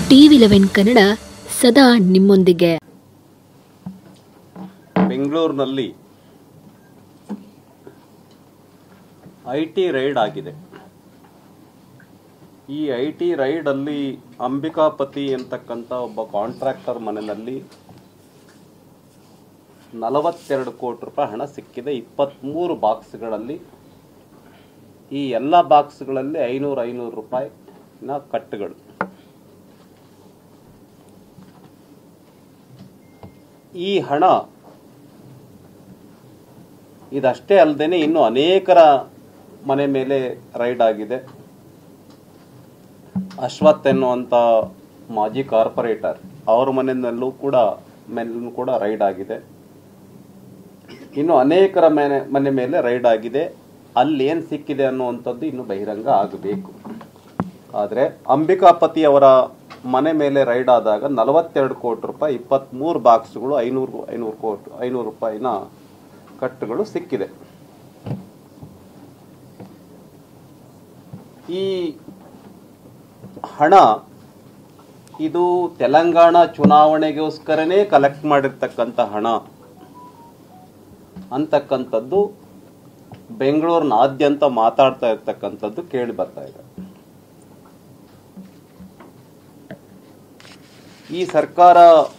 TV eleven Kannada ಸದಾ ನಿಮ್ಮೊಂದಿಗೆ ಬೆಂಗಳೂರಿನಲ್ಲಿ ಐ ಟಿ ರೈಡ್ ಆಗಿದೆ ಈ ಐ ಟಿ ರೈಡಲ್ಲಿ ಅಂಬಿಕಾಪತಿ ಅಂತಕ್ಕಂಥ ಒಬ್ಬ ಕಾಂಟ್ರಾಕ್ಟರ್ ಮನೆಯಲ್ಲಿ ನಲವತ್ತೆರಡು ಕೋಟಿ ರೂಪಾಯಿ ಹಣ ಸಿಕ್ಕಿದೆ ಇಪ್ಪತ್ತ್ಮೂರು ಬಾಕ್ಸ್ಗಳಲ್ಲಿ ಈ ಎಲ್ಲ ಬಾಕ್ಸ್ಗಳಲ್ಲಿ ಐನೂರು ಐನೂರು ರೂಪಾಯಿನ ಕಟ್ಟುಗಳು ಈ ಹಣ ಇದಷ್ಟೇ ಅಲ್ಲದೆ ಇನ್ನು ಅನೇಕರ ಮನೆ ಮೇಲೆ ರೈಡ್ ಆಗಿದೆ ಅಶ್ವಥ್ ಎನ್ನುವಂಥ ಮಾಜಿ ಕಾರ್ಪೊರೇಟರ್ ಅವ್ರ ಮನೆಯಲ್ಲೂ ಕೂಡ ಮೇಲೂ ಕೂಡ ರೈಡ್ ಆಗಿದೆ ಇನ್ನು ಅನೇಕರ ಮನೆ ಮನೆ ಮೇಲೆ ರೈಡ್ ಆಗಿದೆ ಅಲ್ಲಿ ಏನು ಸಿಕ್ಕಿದೆ ಅನ್ನುವಂಥದ್ದು ಇನ್ನು ಬಹಿರಂಗ ಆಗಬೇಕು ಆದರೆ ಅಂಬಿಕಾಪತಿ ಅವರ ಮನೆ ಮೇಲೆ ರೈಡ್ ಆದಾಗ ನಲವತ್ತೆರಡು ಕೋಟಿ ರೂಪಾಯಿ ಇಪ್ಪತ್ತ್ಮೂರು ಬಾಕ್ಸ್ಗಳು ಐನೂರು ಐನೂರು ಕೋಟಿ ಐನೂರು ರೂಪಾಯಿನ ಕಟ್ಟುಗಳು ಸಿಕ್ಕಿದೆ ಈ ಹಣ ಇದು ತೆಲಂಗಾಣ ಚುನಾವಣೆಗೋಸ್ಕರನೇ ಕಲೆಕ್ಟ್ ಮಾಡಿರ್ತಕ್ಕಂಥ ಹಣ ಅಂತಕ್ಕಂಥದ್ದು ಬೆಂಗಳೂರಿನಾದ್ಯಂತ ಮಾತಾಡ್ತಾ ಇರ್ತಕ್ಕಂಥದ್ದು ಕೇಳಿ ಬರ್ತಾ ಇದೆ ಈ ಸರ್ಕಾರ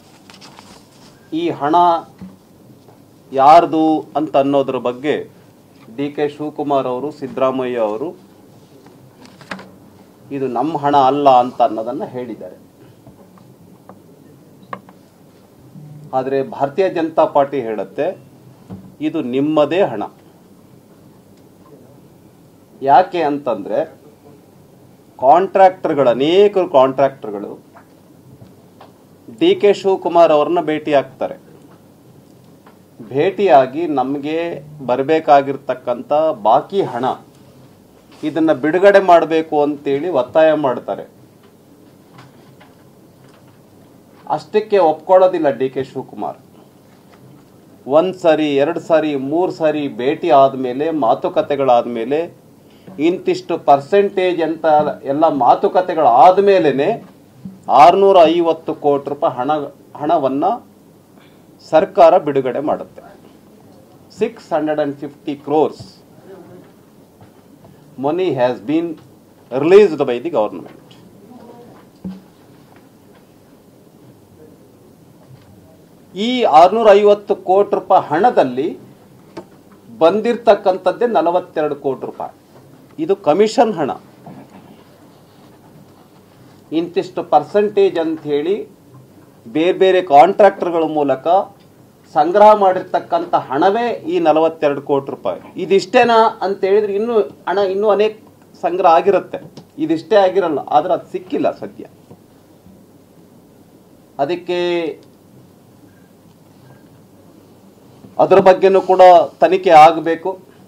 ಈ ಹಣ ಯಾರ್ದು ಅಂತ ಅನ್ನೋದ್ರ ಬಗ್ಗೆ ಡಿ ಕೆ ಶಿವಕುಮಾರ್ ಅವರು ಸಿದ್ದರಾಮಯ್ಯ ಅವರು ಇದು ನಮ್ಮ ಹಣ ಅಲ್ಲ ಅಂತ ಅನ್ನೋದನ್ನ ಹೇಳಿದ್ದಾರೆ ಆದರೆ ಭಾರತೀಯ ಜನತಾ ಪಾರ್ಟಿ ಹೇಳುತ್ತೆ ಇದು ನಿಮ್ಮದೇ ಹಣ ಯಾಕೆ ಅಂತಂದ್ರೆ ಕಾಂಟ್ರಾಕ್ಟರ್ಗಳು ಅನೇಕ ಕಾಂಟ್ರಾಕ್ಟರ್ಗಳು ಡಿ ಕೆ ಶಿವಕುಮಾರ್ ಅವ್ರನ್ನ ಭೇಟಿ ಆಗ್ತಾರೆ ಭೇಟಿಯಾಗಿ ನಮಗೆ ಬರಬೇಕಾಗಿರ್ತಕ್ಕಂಥ ಬಾಕಿ ಹಣ ಇದನ್ನ ಬಿಡುಗಡೆ ಮಾಡಬೇಕು ಅಂತೇಳಿ ಒತ್ತಾಯ ಮಾಡ್ತಾರೆ ಅಷ್ಟಕ್ಕೆ ಒಪ್ಕೊಳ್ಳೋದಿಲ್ಲ ಡಿ ಕೆ ಶಿವಕುಮಾರ್ ಒಂದ್ ಸರಿ ಎರಡು ಸಾರಿ ಮೂರು ಸಾರಿ ಭೇಟಿ ಆದಮೇಲೆ ಮಾತುಕತೆಗಳಾದ್ಮೇಲೆ ಇಂತಿಷ್ಟು ಪರ್ಸೆಂಟೇಜ್ ಅಂತ ಎಲ್ಲ ಮಾತುಕತೆಗಳಾದ್ಮೇಲೆ ಆರ್ನೂರ ಐವತ್ತು ಕೋಟಿ ರೂಪಾಯಿ ಹಣ ಹಣವನ್ನ ಸರ್ಕಾರ ಬಿಡುಗಡೆ ಮಾಡುತ್ತೆ six hundred and fifty crores money has been released by the government ಈ ಆರ್ನೂರ ಐವತ್ತು ಕೋಟಿ ರೂಪಾಯಿ ಹಣದಲ್ಲಿ ಬಂದಿರ್ತಕ್ಕಂಥದ್ದೇ ನಲವತ್ತೆರಡು ಕೋಟಿ ರೂಪಾಯಿ ಇದು ಕಮಿಷನ್ ಹಣ ಇಂತಿಷ್ಟು ಪರ್ಸೆಂಟೇಜ್ ಅಂತ ಹೇಳಿ ಬೇರೆ ಬೇರೆ ಕಾಂಟ್ರಾಕ್ಟರ್ಗಳ ಮೂಲಕ ಸಂಗ್ರಹ ಮಾಡಿರ್ತಕ್ಕಂಥ ಹಣವೇ ಈ ನಲವತ್ತೆರಡು ಕೋಟಿ ರೂಪಾಯಿ ಇದಿಷ್ಟೇನಾ ಅಂತ ಹೇಳಿದ್ರೆ ಇನ್ನೂ ಹಣ ಇನ್ನೂ ಅನೇಕ ಸಂಗ್ರಹ ಆಗಿರುತ್ತೆ ಇದಿಷ್ಟೇ ಆಗಿರಲ್ಲ ಆದ್ರೆ ಅದು ಸಿಕ್ಕಿಲ್ಲ ಸದ್ಯ ಅದಕ್ಕೆ ಅದರ ಬಗ್ಗೆನೂ ಕೂಡ ತನಿಖೆ ಆಗಬೇಕು